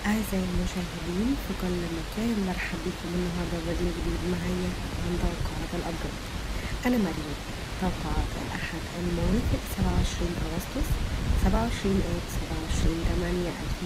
أعزائي المشاهدين في كل مكان مرحب بكم النهارده فيديو جديد معايا عن توقعات الأبراج أنا مريم توقعات الأحد الموافق 27 أغسطس 27 آب 27 8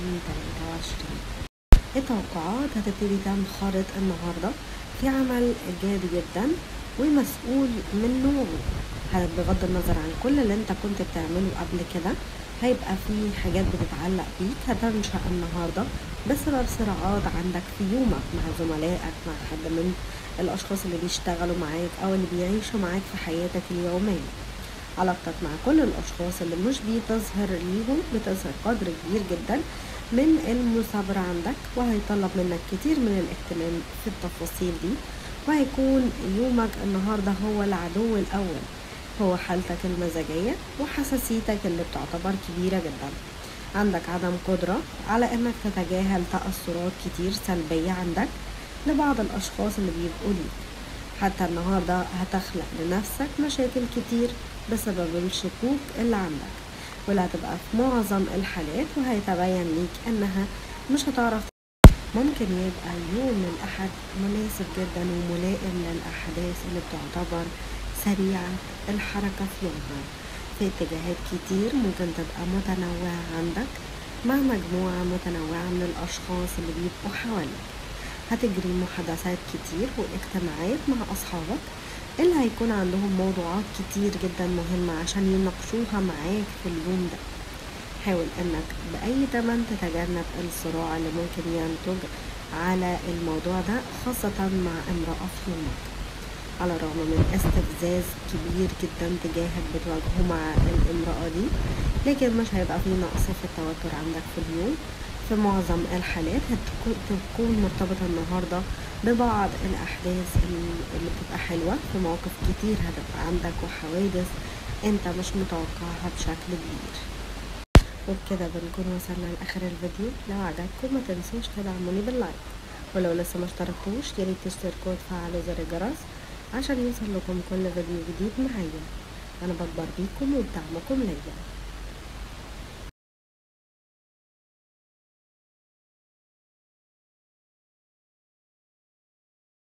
2023 التوقعات هتبتدي تنخرط النهارده في عمل إيجابي جدا ومسؤول من نوعه بغض النظر عن كل اللي انت كنت بتعمله قبل كده هيبقى في حاجات بتتعلق بيك هتنشأ النهارده بسبب صراعات عندك في يومك مع زملائك مع حد من الأشخاص اللي بيشتغلوا معاك أو اللي بيعيشوا معاك في حياتك اليومية علاقتك مع كل الأشخاص اللي مش بتظهر ليهم بتظهر قدر كبير جدا من المثابرة عندك وهيطلب منك كتير من الاهتمام في التفاصيل دي وهيكون يومك النهاردة هو العدو الأول هو حالتك المزاجية وحساسيتك اللي بتعتبر كبيرة جدا عندك عدم قدرة على انك تتجاهل تأثرات كتير سلبية عندك لبعض الأشخاص اللي بيبقوا ليك حتى النهاردة هتخلق لنفسك مشاكل كتير بسبب الشكوك اللي عندك واللي هتبقى في معظم الحالات وهيتبين ليك انها مش هتعرف ممكن يبقى يوم الأحد مناسب جدا وملائم للأحداث اللي بتعتبر سريعة الحركة في يومها في اتجاهات كتير ممكن تبقى متنوعة عندك مع مجموعة متنوعة من الأشخاص اللي بيبقوا حواليك هتجري محادثات كتير واجتماعات مع أصحابك اللي هيكون عندهم موضوعات كتير جدا مهمة عشان يناقشوها معاك في اليوم ده حاول انك بأي تمن تتجنب الصراع اللي ممكن ينتج على الموضوع ده خاصة مع امرأة في يومك على الرغم من استفزاز كبير جدا تجاهك بتواجهه مع الامرأة دي لكن مش هيبقى في نقص في التوتر عندك في اليوم في معظم الحالات هتكون مرتبطة النهاردة ببعض الأحداث اللي بتبقى حلوة في مواقف كتير هتبقى عندك وحوادث انت مش متوقعها بشكل كبير وبكده بنكون وصلنا لآخر الفيديو لو عجبكم ما تنسوش تدعموني باللايك ولو لسه ما اشتركتوش ياريت تشتركوا وتفعلوا زر الجرس عشان يوصل لكم كل فيديو جديد معايا انا بكبر بيكم وبدعمكم ليا